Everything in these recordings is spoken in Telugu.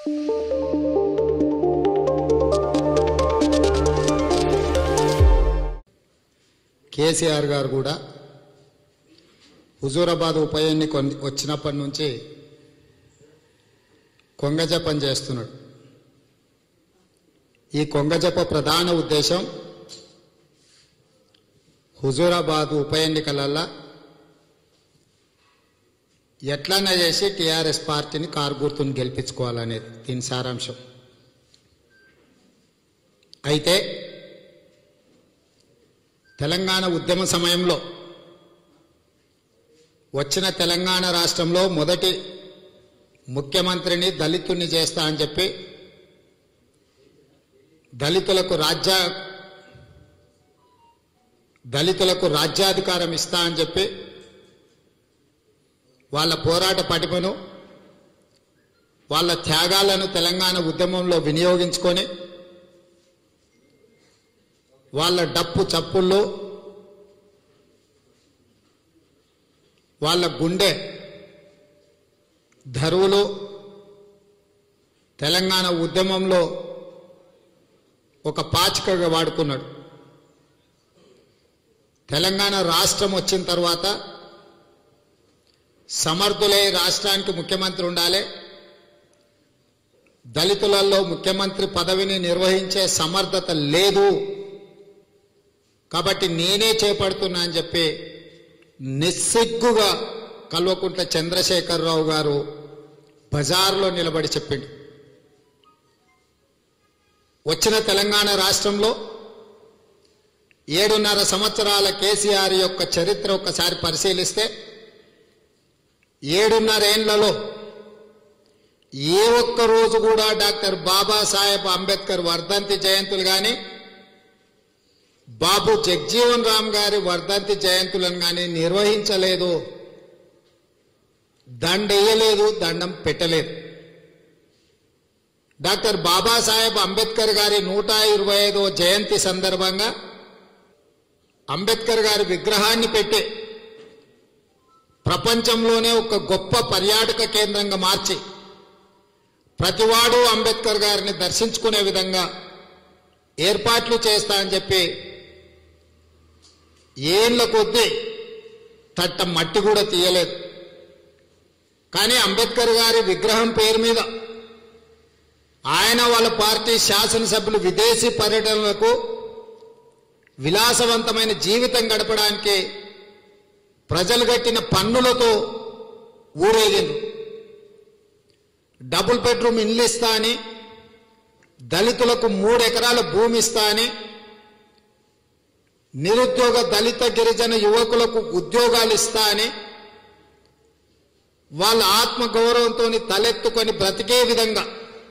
కేసీఆర్ గారు కూడా హుజూరాబాద్ ఉప ఎన్నిక వచ్చినప్పటి నుంచి కొంగజపం చేస్తున్నాడు ఈ కొంగజప ప్రధాన ఉద్దేశం హుజూరాబాద్ ఉప ఎన్నికలల్లో ఎట్లన్నా చేసి టీఆర్ఎస్ పార్టీని కారు గుర్తుని గెలిపించుకోవాలనేది దీని సారాంశం అయితే తెలంగాణ ఉద్యమ సమయంలో వచ్చిన తెలంగాణ రాష్ట్రంలో మొదటి ముఖ్యమంత్రిని దళితుణ్ణి చేస్తా అని చెప్పి దళితులకు రాజ్య దళితులకు రాజ్యాధికారం ఇస్తా అని చెప్పి వాళ్ళ పోరాట పటిమను వాళ్ళ త్యాగాలను తెలంగాణ ఉద్యమంలో వినియోగించుకొని వాళ్ళ డప్పు చప్పుళ్ళు వాళ్ళ గుండె ధరువులు తెలంగాణ ఉద్యమంలో ఒక పాచికగా వాడుకున్నాడు తెలంగాణ రాష్ట్రం వచ్చిన తర్వాత సమర్థులై రాష్ట్రానికి ముఖ్యమంత్రి ఉండాలి దళితులలో ముఖ్యమంత్రి పదవిని నిర్వహించే సమర్థత లేదు కాబట్టి నేనే చేపడుతున్నా అని చెప్పి నిస్సిగ్గుగా కల్వకుంట్ల చంద్రశేఖరరావు గారు బజార్లో నిలబడి చెప్పిండు వచ్చిన తెలంగాణ రాష్ట్రంలో ఏడున్నర సంవత్సరాల కేసీఆర్ యొక్క చరిత్ర ఒక్కసారి పరిశీలిస్తే ఏడున్నరేళ్లలో ఏ ఒక్క రోజు కూడా డాక్టర్ బాబాసాహెబ్ అంబేద్కర్ వర్ధంతి జయంతులు కానీ బాబు జగ్జీవన్ రామ్ గారి వర్ధంతి జయంతులను కానీ నిర్వహించలేదు దండేయలేదు దండం పెట్టలేదు డాక్టర్ బాబాసాహెబ్ అంబేద్కర్ గారి నూట ఇరవై ఐదో జయంతి సందర్భంగా అంబేద్కర్ గారి విగ్రహాన్ని పెట్టి ప్రపంచంలోనే ఒక గొప్ప పర్యాటక కేంద్రంగా మార్చి ప్రతివాడు అంబేద్కర్ గారిని దర్శించుకునే విధంగా ఏర్పాట్లు చేస్తా అని చెప్పి ఏళ్ళ కొద్దీ తట్ట మట్టి కూడా తీయలేదు కానీ అంబేద్కర్ గారి విగ్రహం పేరు మీద ఆయన వాళ్ళ పార్టీ శాసనసభ్యులు విదేశీ పర్యటనలకు విలాసవంతమైన జీవితం గడపడానికి ప్రజలు కట్టిన పన్నులతో ఊరేగింది డబుల్ బెడ్రూమ్ ఇల్లు ఇస్తా అని దళితులకు మూడు ఎకరాల భూమి ఇస్తా అని నిరుద్యోగ దళిత గిరిజన యువకులకు ఉద్యోగాలు ఇస్తా అని వాళ్ళ ఆత్మ గౌరవంతో తలెత్తుకొని బ్రతికే విధంగా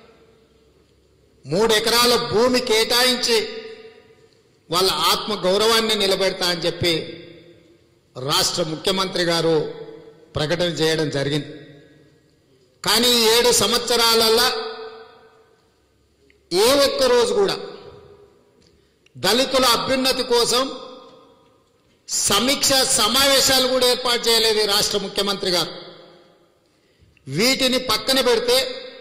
మూడు ఎకరాల భూమి కేటాయించి వాళ్ళ ఆత్మ గౌరవాన్ని నిలబెడతా అని చెప్పి రాష్ట్ర ముఖ్యమంత్రి గారు ప్రకటన చేయడం జరిగింది కానీ ఈ ఏడు సంవత్సరాలల్లా ఏ ఒక్క రోజు కూడా దళితుల అభ్యున్నతి కోసం సమీక్ష సమావేశాలు కూడా ఏర్పాటు చేయలేదు ఈ రాష్ట్ర ముఖ్యమంత్రి గారు వీటిని పక్కన పెడితే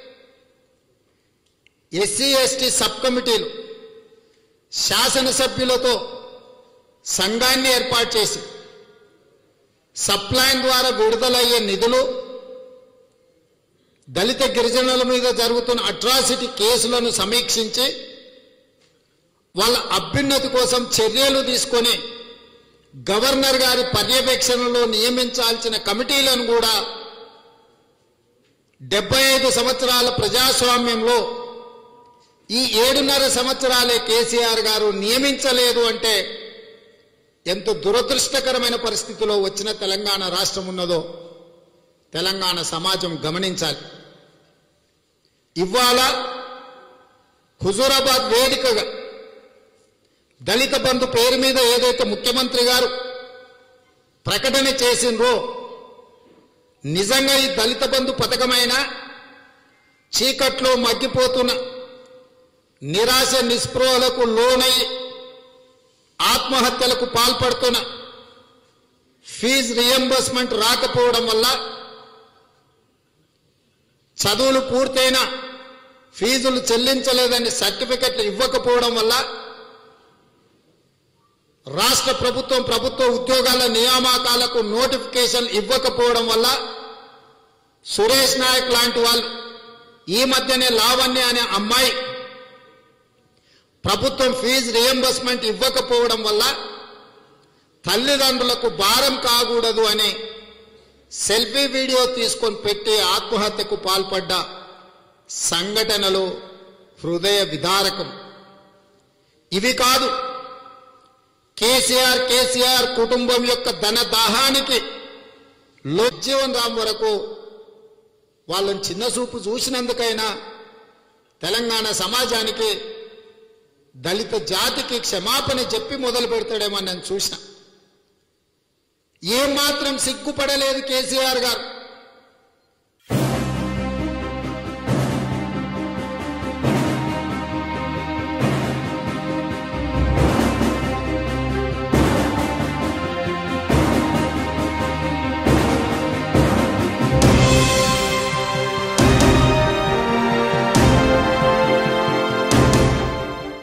ఎస్సీ ఎస్టీ సబ్ కమిటీలు శాసనసభ్యులతో సంఘాన్ని ఏర్పాటు చేసి సప్లైన్ ద్వారా విడుదలయ్యే నిధులు దళిత గిరిజనుల మీద జరుగుతున్న అట్రాసిటీ కేసులను సమీక్షించి వాళ్ళ అభ్యున్నతి కోసం చర్యలు తీసుకొని గవర్నర్ గారి పర్యవేక్షణలో నియమించాల్సిన కమిటీలను కూడా డెబ్బై ఐదు సంవత్సరాల ప్రజాస్వామ్యంలో ఈ ఏడున్నర సంవత్సరాలే కేసీఆర్ గారు నియమించలేదు అంటే ఎంత దురదృష్టకరమైన పరిస్థితిలో వచ్చిన తెలంగాణ రాష్ట్రం ఉన్నదో తెలంగాణ సమాజం గమనించాలి ఇవాళ హుజూరాబాద్ వేదికగా దళిత బంధు పేరు మీద ఏదైతే ముఖ్యమంత్రి గారు ప్రకటన చేసిండ్రో నిజంగా ఈ దళిత బంధు పథకమైన చీకట్లో మగ్గిపోతున్న నిరాశ నిస్పృహలకు లోనై ఆత్మహత్యలకు పాల్పడుతున్న ఫీజు రియంబర్స్మెంట్ రాకపోవడం వల్ల చదువులు పూర్తయిన ఫీజులు చెల్లించలేదని సర్టిఫికెట్లు ఇవ్వకపోవడం వల్ల రాష్ట్ర ప్రభుత్వం ప్రభుత్వ ఉద్యోగాల నియామకాలకు నోటిఫికేషన్ ఇవ్వకపోవడం వల్ల సురేష్ నాయక్ లాంటి వాళ్ళు ఈ మధ్యనే లావణ్య అనే అమ్మాయి ప్రభుత్వం ఫీజు రియంబర్స్మెంట్ ఇవ్వకపోవడం వల్ల తల్లిదండ్రులకు భారం కాకూడదు అని సెల్ఫీ వీడియో తీసుకొని పెట్టి ఆత్మహత్యకు పాల్పడ్డ సంఘటనలు హృదయ విదారకం ఇవి కాదు కేసీఆర్ కేసీఆర్ కుటుంబం యొక్క ధన దాహానికి లోజ్జీవన్ రామ్ వరకు వాళ్ళని చిన్న చూపు చూసినందుకైనా తెలంగాణ సమాజానికి దళిత జాతికి క్షమాపణ చెప్పి మొదలు పెడతాడేమో నేను చూసిన ఏమాత్రం సిగ్గుపడలేదు కేసీఆర్ గారు